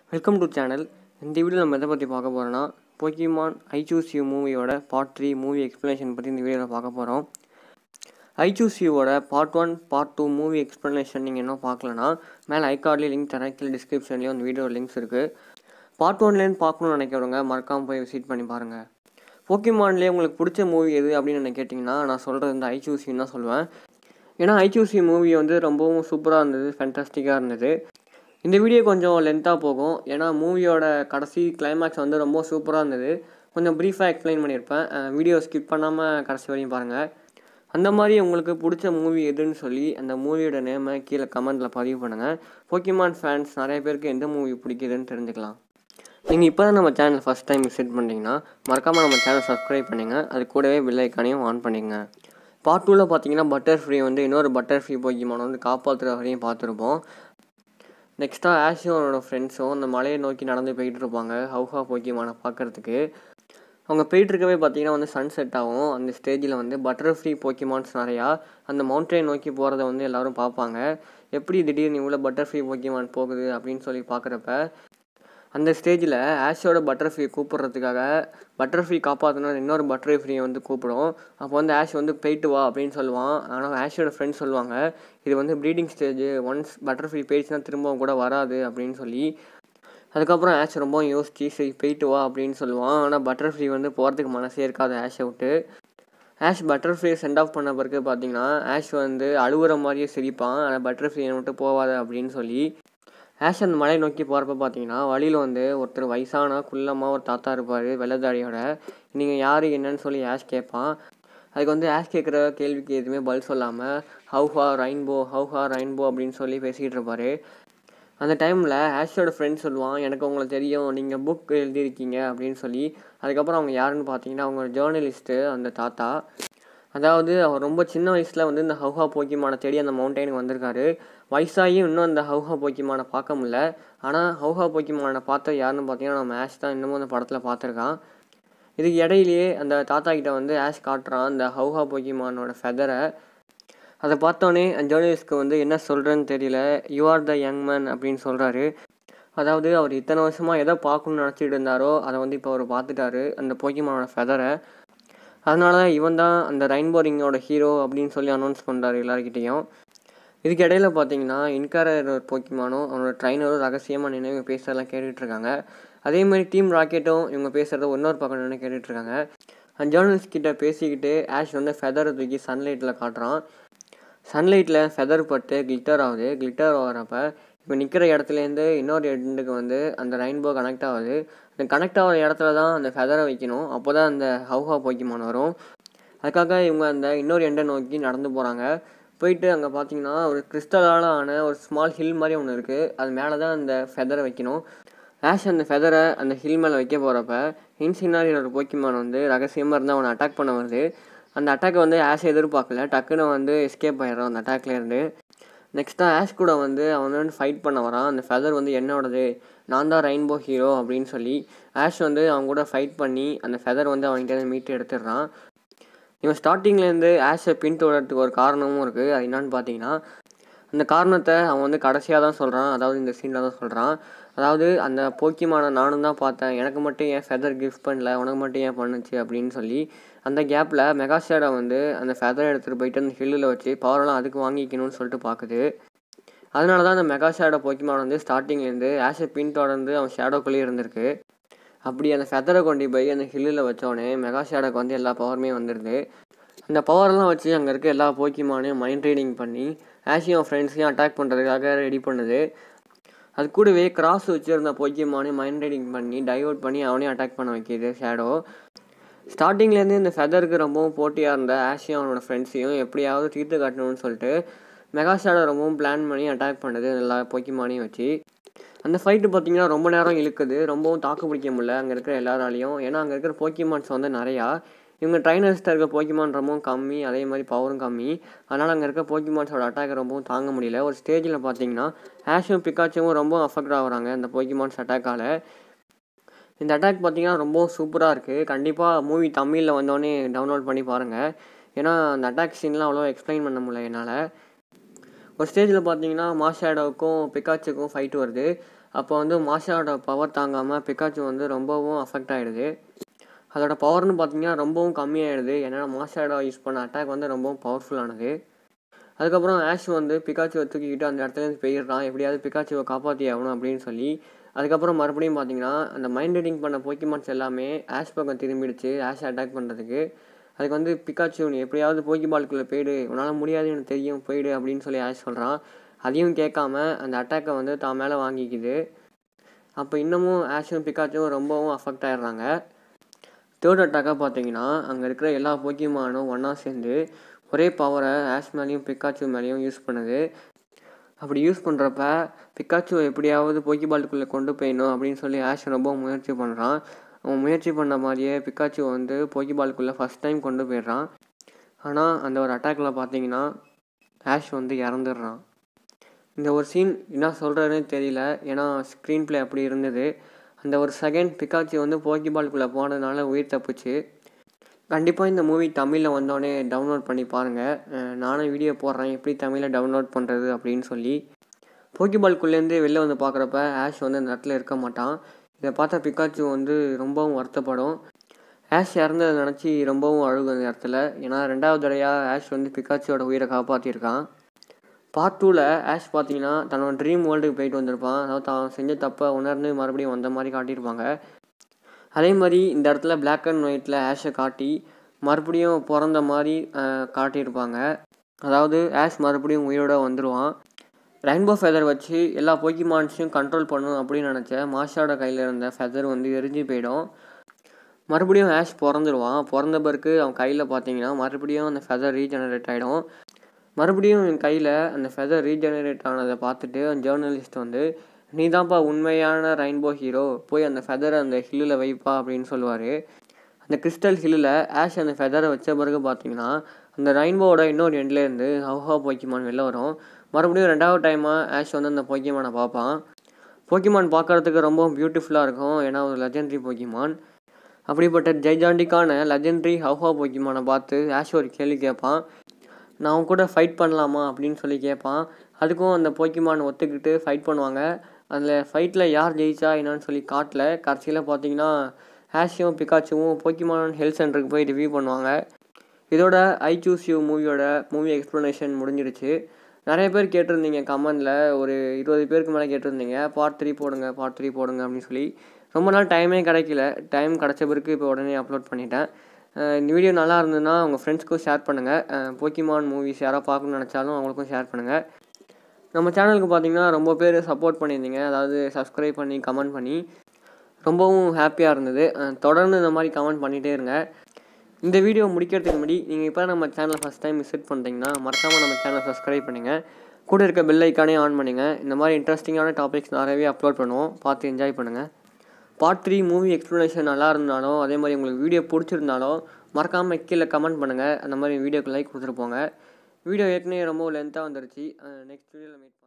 welcome to channel இந்த video நம்ம எதை பற்றி பார்க்க போகிறோன்னா போக்கிமான் ஐ சூஸ் யூ மூவியோட பார்ட் த்ரீ மூவி எக்ஸ்ப்ளனேஷன் பற்றி இந்த வீடியோவில் பார்க்க போகிறோம் ஐ சூஸ் யூவோட part one part two movie explanation நீங்கள் இன்னும் பார்க்கலனா மேலே ஐகார்ட்லேயும் லிங்க் தரேன் கீழே டிஸ்கிரிப்ஷன்லேயும் அந்த வீடியோ லிங்க்ஸ் இருக்குது பார்ட் ஒன்லேருந்து பார்க்கணும்னு நினைக்கிறவங்க மறக்காமல் போய் விசிட் பண்ணி பாருங்கள் போக்கிமான்லேயே உங்களுக்கு பிடிச்ச மூவி எது அப்படின்னு என்ன கேட்டிங்கன்னா நான் சொல்கிறது இந்த ஐ சூஸ் யூன்னு தான் சொல்லுவேன் ஏன்னா ஐ சூஸ் யூ மூவி வந்து ரொம்பவும் சூப்பராக இருந்தது ஃபேன்டாஸ்டிக்காக இருந்தது இந்த வீடியோ கொஞ்சம் லென்த்தாக போகும் ஏன்னா மூவியோட கடைசி கிளைமேக்ஸ் வந்து ரொம்ப சூப்பராக இருந்தது கொஞ்சம் ப்ரீஃபாக எக்ஸ்பிளைன் பண்ணியிருப்பேன் வீடியோ ஸ்கிப் பண்ணாமல் கடைசி வரையும் பாருங்கள் அந்த மாதிரி உங்களுக்கு பிடிச்ச மூவி எதுன்னு சொல்லி அந்த மூவியோட நேமை கீழே கமெண்ட்டில் பதிவு பண்ணுங்கள் போக்கிமான் ஃபேன்ஸ் நிறைய பேருக்கு எந்த மூவி பிடிக்குதுன்னு தெரிஞ்சுக்கலாம் நீங்கள் இப்போ தான் நம்ம சேனல் ஃபஸ்ட் டைம் விசிட் பண்ணிங்கன்னா மறக்காமல் நம்ம சேனல் சப்ஸ்கிரைப் பண்ணுங்க அது கூடவே பில் ஐக்கானையும் ஆன் பண்ணிங்க பார்ட் டூவில் பார்த்தீங்கன்னா பட்டர் ஃப்ரீ வந்து இன்னொரு பட்டர் ஃப்ரீ போக்கிமான் வந்து காப்பாற்றுற வரையும் பார்த்துருப்போம் நெக்ஸ்ட்டாக ஆஷும் அவனோட ஃப்ரெண்ட்ஸும் அந்த மலையை நோக்கி நடந்து போயிட்டு இருப்பாங்க ஹவுஹா போக்கிமானை பார்க்குறதுக்கு அவங்க போயிட்டு இருக்கவே பார்த்தீங்கன்னா வந்து சன் செட் ஆகும் அந்த ஸ்டேஜில் வந்து பட்டர் ஃப்ரீ போக்கிமான்ஸ் நிறையா அந்த மவுண்டனை நோக்கி போகிறத வந்து எல்லோரும் பார்ப்பாங்க எப்படி திடீர்னு இவ்வளோ பட்டர் ஃப்ரீ போக்கிமான் போகுது அப்படின்னு சொல்லி பார்க்குறப்ப அந்த ஸ்டேஜில் ஆஷோட பட்டர்ஃப்ளீ கூப்பிட்றதுக்காக பட்டர்ஃப்ளீ காப்பாற்றணும் இன்னொரு பட்டர்ஃப்ளீயை வந்து கூப்பிடும் அப்போ வந்து ஆஷ் வந்து போயிட்டு வா அப்படின்னு சொல்லுவான் ஆனால் ஆஷோட ஃப்ரெண்ட்ஸ் சொல்லுவாங்க இது வந்து ப்ரீடிங் ஸ்டேஜ் ஒன்ஸ் பட்டர்ஃப்ளீ போயிடுச்சுன்னா திரும்பவும் கூட வராது அப்படின்னு சொல்லி அதுக்கப்புறம் ஆஷ் ரொம்ப யோசிச்சு சரி போயிட்டு வா அப்படின்னு சொல்லுவான் ஆனால் பட்டர்ஃப்ளீ வந்து போகிறதுக்கு மனசே இருக்காது ஆஷை விட்டு ஆஷ் பட்டர்ஃப்ளீ சென்ட் ஆஃப் பண்ண பிறகு பார்த்தீங்கன்னா ஆஷ் வந்து அழுகுற மாதிரியே சிரிப்பான் ஆனால் பட்டர்ஃப்ளீயை விட்டு போகாத அப்படின்னு சொல்லி ஆஷ் அந்த மலை நோக்கி போகிறப்ப பார்த்தீங்கன்னா வழியில் வந்து ஒருத்தர் வயசான குள்ளமாக ஒரு தாத்தா இருப்பார் வெள்ளதாடியோட நீங்கள் யார் என்னன்னு சொல்லி ஆஷ் கேட்பான் அதுக்கு வந்து ஆஷ் கேட்குற கேள்விக்கு எதுவுமே பதில் சொல்லாமல் ஹவுஹா ரெயின்போ ஹவுஹா ரெயின்போ அப்படின்னு சொல்லி பேசிக்கிட்டு இருப்பார் அந்த டைமில் ஆஷோட ஃப்ரெண்ட் சொல்லுவான் எனக்கு உங்களை தெரியும் நீங்கள் புக் எழுதியிருக்கீங்க அப்படின்னு சொல்லி அதுக்கப்புறம் அவங்க யாருன்னு பார்த்தீங்கன்னா அவங்க ஜேர்னலிஸ்ட்டு அந்த தாத்தா அதாவது அவர் ரொம்ப சின்ன வயசில் வந்து இந்த ஹவுஹா போக்கிமானை தேடி அந்த மவுண்டெயினுக்கு வந்திருக்காரு வயசாகியும் இன்னும் அந்த ஹவுஹா போக்கிமானை பார்க்க முடியல ஆனால் ஹவுஹா போக்கிமானை பார்த்த யாருன்னு பார்த்தீங்கன்னா நம்ம ஆஷ் தான் இன்னமும் அந்த படத்தில் பார்த்துருக்கான் இதுக்கு இடையிலேயே அந்த தாத்தா கிட்ட வந்து ஆஷ் காட்டுறான் அந்த ஹவுஹா போக்கிமானோட ஃபெதரை அதை பார்த்தோன்னே அந்த ஜேர்னலிஸ்ட்க்கு வந்து என்ன சொல்கிறேன்னு தெரியல you are the young man அப்படின்னு சொல்கிறாரு அதாவது அவர் இத்தனை வருஷமாக எதை பார்க்கணும்னு நினச்சிட்டு இருந்தாரோ அதை வந்து இப்போ அவர் பார்த்துட்டாரு அந்த போக்கிமானோட ஃபெதரை அதனால இவன் தான் அந்த ரெயின்போ ரிங்கோட ஹீரோ அப்படின்னு சொல்லி அனௌன்ஸ் பண்ணுறாரு எல்லாருக்கிட்டேயும் இதுக்கு இடையில பார்த்தீங்கன்னா இன்காரர் போக்கிமானும் அவனோட ட்ரைனரும் ரகசியமாக நினைவு பேசுறதெல்லாம் கேட்டுட்ருக்காங்க அதேமாதிரி டீம் ராக்கெட்டும் இவங்க பேசுகிறத இன்னொரு பக்கம் நின்று கேட்டுட்ருக்காங்க அந்த ஜேர்னலிஸ்ட் கிட்ட பேசிக்கிட்டு ஆஷ் வந்து ஃபெதரை தூக்கி சன்லைட்டில் காட்டுறான் சன்லைட்டில் ஃபெதர் பட்டு கிளிட்டர் ஆகுது கிளிட்டர் ஆகிறப்ப இப்போ நிற்கிற இடத்துலேருந்து இன்னொரு எண்டுக்கு வந்து அந்த ரெயின்போ கனெக்ட் ஆகுது அந்த கனெக்ட் ஆகிற இடத்துல தான் அந்த ஃபெதரை வைக்கணும் அப்போ தான் அந்த ஹவுஹா போக்கிமான் வரும் அதுக்காக இவங்க அந்த இன்னொரு எண்டை நோக்கி நடந்து போகிறாங்க போயிட்டு அங்கே பார்த்தீங்கன்னா ஒரு கிறிஸ்டலால் ஆன ஒரு ஸ்மால் ஹில் மாதிரி ஒன்று இருக்குது அது மேலே தான் அந்த ஃபெதரை வைக்கணும் ஆஷ் அந்த ஃபெதரை அந்த ஹில் மேலே வைக்க போகிறப்ப இன்சினாரியோட போக்கிமான் வந்து ரகசியமாக இருந்து அவனை அட்டாக் பண்ண வருது அந்த அட்டாக்கை வந்து ஆஷ் எதிர்பார்க்கல டக்குன்னு வந்து எஸ்கேப் ஆயிடுறான் அந்த அட்டாக்லேருந்து நெக்ஸ்ட்டாக ஆஷ் கூட வந்து அவன் வந்து ஃபைட் பண்ண வரான் அந்த ஃபெதர் வந்து என்னோடது நான் தான் ரெயின்போ ஹீரோ அப்படின்னு சொல்லி ஆஷ் வந்து அவன் கூட ஃபைட் பண்ணி அந்த ஃபெதர் வந்து அவன்கிட்ட மீட்டு எடுத்துடுறான் இவன் ஸ்டார்டிங்லேருந்து ஆஷை பின்தொடர்றதுக்கு ஒரு காரணமும் இருக்குது அது என்னான்னு பார்த்தீங்கன்னா அந்த காரணத்தை அவன் வந்து கடைசியாக தான் சொல்கிறான் அதாவது இந்த சீனில் தான் சொல்கிறான் அதாவது அந்த போக்கிமான நானும் தான் பார்த்தேன் எனக்கு மட்டும் ஏன் ஃபெதர் கிஃப்ட் பண்ணல உனக்கு மட்டும் ஏன் பண்ணுச்சு அப்படின்னு சொல்லி அந்த கேப்பில் மெகாஸ்டேடை வந்து அந்த ஃபெதரை எடுத்துகிட்டு போயிட்டு அந்த ஹில்லில் வச்சு பவரெல்லாம் அதுக்கு வாங்கிக்கணும்னு சொல்லிட்டு பார்க்குது அதனால தான் அந்த மெகாஷேடோ போக்கிமான் வந்து ஸ்டார்டிங்லேருந்து ஆஷை பின்தொடர்ந்து அவன் ஷேடோக்குள்ளேயே இருந்திருக்கு அப்படி அந்த ஃபெதரை கொண்டு போய் அந்த ஹில்லில் வச்சோடனே மெகா ஷேடோக்கு வந்து எல்லா பவருமே வந்துடுது அந்த பவரெல்லாம் வச்சு அங்கே இருக்க எல்லா போக்கிமானையும் மைண்ட் ரீடிங் பண்ணி ஆஷியும் ஃப்ரெண்ட்ஸையும் அட்டாக் பண்ணுறதுக்காக ரெடி பண்ணுது அது கூடவே கிராஸ் வச்சுருந்த போக்கியமானே மைண்ட் ரைடிங் பண்ணி டைவர்ட் பண்ணி அவனையும் அட்டாக் பண்ண வைக்கிது ஷேடோ ஸ்டார்டிங்லேருந்து இந்த ஃபெதருக்கு ரொம்பவும் போட்டியாக இருந்த ஆஷியும் அவனோட ஃப்ரெண்ட்ஸையும் எப்படியாவது தீர்த்து காட்டணும்னு சொல்லிட்டு மெகா ஷேடோ ரொம்பவும் பிளான் பண்ணி அட்டாக் பண்ணுது எல்லா போக்கிமானையும் வச்சு அந்த ஃபைட்டு பார்த்தீங்கன்னா ரொம்ப நேரம் இழுக்குது ரொம்பவும் தாக்கு பிடிக்க முடியல அங்கே இருக்கிற எல்லாராலையும் ஏன்னா அங்கே இருக்கிற போக்கிமான்ஸ் வந்து நிறையா இவங்க ட்ரைனர்ஸ்ட்ட இருக்க போக்கிமான் ரொம்பவும் கம்மி அதே மாதிரி பவரும் கம்மி அதனால் அங்கே இருக்க போக்கிமான்ஸோட அட்டாக் ரொம்பவும் தாங்க முடியல ஒரு ஸ்டேஜில் பார்த்தீங்கன்னா ஆஷும் பிக்காச்சும் ரொம்ப அஃபெக்ட் ஆகுறாங்க இந்த போக்கிமான்ஸ் அட்டாக்கால் இந்த அட்டாக் பார்த்தீங்கன்னா ரொம்பவும் சூப்பராக இருக்குது கண்டிப்பாக மூவி தமிழில் வந்தோடனே டவுன்லோட் பண்ணி பாருங்கள் ஏன்னா அந்த அட்டாக் சீன்லாம் அவ்வளோ எக்ஸ்பிளைன் பண்ண முடியல என்னால் ஒரு ஸ்டேஜில் பார்த்தீங்கன்னா மாஷேடோவுக்கும் பிக்காச்சுக்கும் ஃபைட் வருது அப்போ வந்து மாஷாவோட பவர் தாங்காமல் பிக்காச்சு வந்து ரொம்பவும் அஃபெக்ட் ஆகிடுது அதோட பவர்னு பார்த்தீங்கன்னா ரொம்பவும் கம்மியாகிடுது ஏன்னா மாஷாடோ யூஸ் பண்ண அட்டாக் வந்து ரொம்பவும் பவர்ஃபுல்லானது அதுக்கப்புறம் ஆஷ் வந்து பிக்காச்சுவை தூக்கிக்கிட்டு அந்த இடத்துலேருந்து போயிடுறான் எப்படியாவது பிக்காச்சுவை காப்பாற்றி ஆகணும் அப்படின்னு சொல்லி அதுக்கப்புறம் மறுபடியும் பார்த்தீங்கன்னா அந்த மைண்ட் ரீடிங் பண்ண போக்கிமான்ஸ் எல்லாமே ஆஷ் பக்கம் திரும்பிடுச்சு ஆஷ் அட்டாக் பண்ணுறதுக்கு அதுக்கு வந்து பிக்காச்சு நீ எப்படியாவது போக்கி பாலுக்குள்ளே போயிடு உன்னால் முடியாது எனக்கு தெரியும் போயிடு அப்படின்னு சொல்லி ஆஷ் சொல்கிறான் அதையும் கேட்காம அந்த அட்டாக்கை வந்து தான் மேலே வாங்கிக்குது அப்போ இன்னமும் ஆஷும் பிக்காச்சும் ரொம்பவும் அஃபெக்ட் ஆயிடுறாங்க தேர்ட் அட்டாக்காக பார்த்தீங்கன்னா அங்கே இருக்கிற எல்லா போக்கிமானும் ஒன்றா சேர்ந்து ஒரே பவரை ஆஷ் மேலேயும் பிக்காச்சு மேலேயும் யூஸ் பண்ணுது அப்படி யூஸ் பண்ணுறப்ப பிக்காச்சுவை எப்படியாவது போக்கி பாலுக்குள்ளே கொண்டு போயிடணும் அப்படின்னு சொல்லி ஆஷ் ரொம்ப முயற்சி பண்ணுறான் அவன் முயற்சி பண்ண மாதிரியே பிக்காச்சு வந்து போக்கி பாலுக்குள்ளே ஃபஸ்ட் டைம் கொண்டு போயிடுறான் ஆனால் அந்த ஒரு அட்டாக்கில் பார்த்தீங்கன்னா ஆஷ் வந்து இறந்துடுறான் இந்த ஒரு சீன் என்ன சொல்கிறதுனே தெரியல ஏன்னா ஸ்க்ரீன் ப்ளே அப்படி இருந்தது அந்த ஒரு செகண்ட் பிக்காச்சி வந்து போக்கி பாலுக்குள்ளே போனதுனால உயிர் தப்புச்சு கண்டிப்பாக இந்த மூவி தமிழில் வந்தோடனே டவுன்லோட் பண்ணி பாருங்கள் நானும் வீடியோ போடுறேன் எப்படி தமிழில் டவுன்லோட் பண்ணுறது அப்படின்னு சொல்லி போக்கிபால்குள்ளேருந்து வெளில வந்து பார்க்குறப்ப ஆஷ் வந்து அந்த இடத்துல இருக்க மாட்டான் இதை பார்த்தா பிக்காச்சு வந்து ரொம்பவும் வருத்தப்படும் ஆஷ் இறந்ததை நினச்சி ரொம்பவும் அழுகும் அந்த இடத்துல ஏன்னா ரெண்டாவது தடையாக ஆஷ் வந்து பிக்காச்சியோட உயிரை காப்பாற்றிருக்கான் பார்ட் டூவில் ஆஷ் பார்த்தீங்கன்னா தன்னோட ட்ரீம் வேர்ல்டுக்கு போயிட்டு வந்திருப்பான் அதாவது தான் செஞ்ச தப்பை உணர்ந்து மறுபடியும் வந்த மாதிரி காட்டியிருப்பாங்க அதே மாதிரி இந்த இடத்துல பிளாக் அண்ட் ஒயிட்டில் ஆஷை காட்டி மறுபடியும் பிறந்த மாதிரி காட்டியிருப்பாங்க அதாவது ஆஷ் மறுபடியும் உயிரோட வந்துடுவான் ரெயின்போ ஃபெதர் வச்சு எல்லா போக்கிமான்ஸையும் கண்ட்ரோல் பண்ணும் அப்படின்னு நினச்ச மாஷாவோட கையில் இருந்த ஃபெதர் வந்து எரிஞ்சு போயிடும் மறுபடியும் ஆஷ் பிறந்துடுவான் பிறந்த பிறகு அவன் கையில் பார்த்தீங்கன்னா மறுபடியும் அந்த ஃபெதர் ரீஜெனரேட் ஆகிடும் மறுபடியும் என் கையில் அந்த ஃபெதர் ரீஜெனரேட் ஆனதை பார்த்துட்டு அந்த ஜேர்னலிஸ்ட் வந்து நீ தான்ப்பா உண்மையான ரெயின்போ ஹீரோ போய் அந்த ஃபெதரை அந்த ஹில்லில் வைப்பா அப்படின்னு சொல்லுவார் அந்த கிறிஸ்டல் ஹில்லில் ஆஷ் அந்த ஃபெதரை வச்ச பிறகு பார்த்தீங்கன்னா அந்த ரெயின்போவோட இன்னொரு எண்ட்லேருந்து ஹவ்ஹா போக்கிமான் வெளில வரும் மறுபடியும் ரெண்டாவது டைமாக ஆஷ் வந்து அந்த போக்கிமானை பார்ப்பான் போக்கிமான் பார்க்குறதுக்கு ரொம்ப பியூட்டிஃபுல்லாக இருக்கும் ஏன்னா ஒரு லெஜெண்ட்ரி போக்கிமான் அப்படிப்பட்ட ஜெய்ஜாண்டிக்கான லெஜெண்ட்ரி ஹவ்ஹா போக்கிமானை பார்த்து ஆஷ் ஒரு கேள்வி கேட்பான் நான் அவன் கூட ஃபைட் பண்ணலாமா அப்படின்னு சொல்லி கேட்பான் அதுக்கும் அந்த போக்கிமான் ஒத்துக்கிட்டு ஃபைட் பண்ணுவாங்க அதில் ஃபைட்டில் யார் ஜெயிச்சா என்னன்னு சொல்லி காட்டல கடைசியில் பார்த்தீங்கன்னா ஹேஷியும் பிகாச்சுவும் போக்கிமான் ஹெல்த் சென்டருக்கு போய் ரிவ்யூ பண்ணுவாங்க இதோட ஐ சூஸ் யூ மூவியோட மூவி எக்ஸ்ப்ளனேஷன் முடிஞ்சிருச்சு நிறைய பேர் கேட்டிருந்தீங்க கமெண்டில் ஒரு இருபது பேருக்கு மேலே கேட்டிருந்தீங்க பார்ட் த்ரீ போடுங்க பார்ட் த்ரீ போடுங்க அப்படின்னு சொல்லி ரொம்ப நாள் டைமே கிடைக்கல டைம் கிடச்ச பிறகு இப்போ உடனே அப்லோட் பண்ணிட்டேன் இந்த வீடியோ நல்லா இருந்ததுன்னா உங்கள் ஃப்ரெண்ட்ஸ்க்கும் ஷேர் பண்ணுங்கள் போக்கிமான் மூவிஸ் யாராவது பார்க்கணும்னு நினச்சாலும் அவங்களுக்கும் ஷேர் பண்ணுங்கள் நம்ம சேனலுக்கு பார்த்தீங்கன்னா ரொம்ப பேர் சப்போர்ட் பண்ணியிருந்தீங்க அதாவது சப்ஸ்கிரைப் பண்ணி கமெண்ட் பண்ணி ரொம்பவும் ஹாப்பியாக இருந்தது தொடர்ந்து இந்த மாதிரி கமெண்ட் பண்ணிகிட்டே இருங்க இந்த வீடியோ முடிக்கிறதுக்கு முன்னாடி நீங்கள் இப்போ நம்ம சேனலை ஃபஸ்ட் டைம் விசிட் பண்ணுறீங்கன்னா மறக்காமல் நம்ம சேனலை சப்ஸ்கிரைப் பண்ணுங்கள் கூட இருக்க பெல் ஐக்கானே ஆன் பண்ணுங்கள் இந்த மாதிரி இன்ட்ரெஸ்டிங்கான டாபிக்ஸ் நிறையவே அப்லோட் பண்ணுவோம் பார்த்து என்ஜாய் பண்ணுங்கள் பார்ட் த்ரீ மூவி எக்ஸ்ப்ளனேஷன் நல்லா இருந்தாலும் அதே மாதிரி உங்களுக்கு வீடியோ பிடிச்சிருந்தாலும் மறக்காமல் கீழே கமெண்ட் பண்ணுங்கள் அந்த மாதிரி வீடியோக்கு லைக் கொடுத்துட்டு போங்க வீடியோ ஏற்கனவே ரொம்ப லென்த்தாக வந்துருச்சு நெக்ஸ்ட் வீடியோவில் மீட்